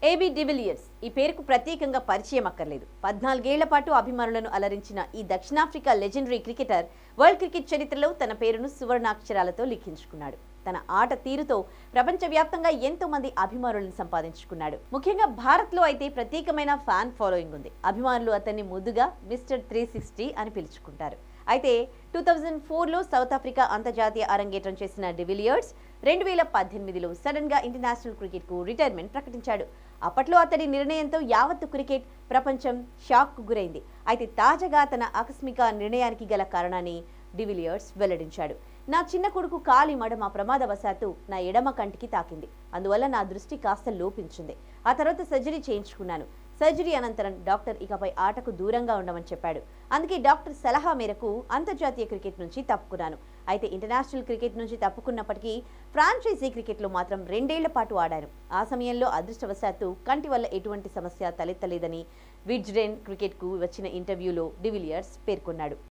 AB de Villiers ఈ పేరుకు ప్రత్యేకంగా పరిచయం అక్కర్లేదు పద్నాలుగేళ్ల పాటు అభిమానులను అలరించిన ఈ దక్షిణాఫ్రికా లెజెండరీ క్రికెటర్ వరల్డ్ క్రికెట్ చరిత్రలో తన పేరును సువర్ణాక్షరాలతో లిఖించుకున్నాడు తన ఆట తీరుతో ప్రపంచవ్యాప్తంగా ఎంతో మంది అభిమానులను సంపాదించుకున్నాడు ముఖ్యంగా భారత్లో అయితే ప్రత్యేకమైన ఫ్యాన్ ఫాలోయింగ్ ఉంది అభిమానులు అతన్ని ముద్దుగా మిస్టర్ త్రీ సిక్స్టీ అని పిలుచుకుంటారు అయితే టూ థౌజండ్ ఫోర్లో సౌత్ ఆఫ్రికా అంతర్జాతీయ అరంగేట్రం చేసిన డివిలియర్స్ రెండు వేల పద్దెనిమిదిలో సడన్ గా ఇంటర్నేషనల్ క్రికెట్ కు రిటైర్మెంట్ ప్రకటించాడు అప్పట్లో అతడి నిర్ణయంతో యావత్తు క్రికెట్ ప్రపంచం షాక్ కు గురైంది అయితే తాజాగా తన ఆకస్మిక నిర్ణయానికి గల కారణాన్ని డివిలియర్స్ వెల్లడించాడు నా చిన్న కొడుకు కాలి మడమ ప్రమాదవశాత్తు నా ఎడమ కంటికి తాకింది అందువల్ల నా దృష్టి కాస్త లోపించింది ఆ తర్వాత సర్జరీ చేయించుకున్నాను సర్జరీ అనంతరం డాక్టర్ ఇకపై ఆటకు దూరంగా ఉండమని చెప్పాడు అందుకే డాక్టర్ సలహా మేరకు అంతర్జాతీయ క్రికెట్ నుంచి తప్పుకున్నాను అయితే ఇంటర్నేషనల్ క్రికెట్ నుంచి తప్పుకున్నప్పటికీ ఫ్రాంచైజీ క్రికెట్లో మాత్రం రెండేళ్ల పాటు ఆడాను ఆ సమయంలో అదృష్టవశాత్తు కంటి వల్ల ఎటువంటి సమస్య తలెత్తలేదని విడ్జ్డెన్ క్రికెట్కు వచ్చిన ఇంటర్వ్యూలో డివిలియర్స్ పేర్కొన్నాడు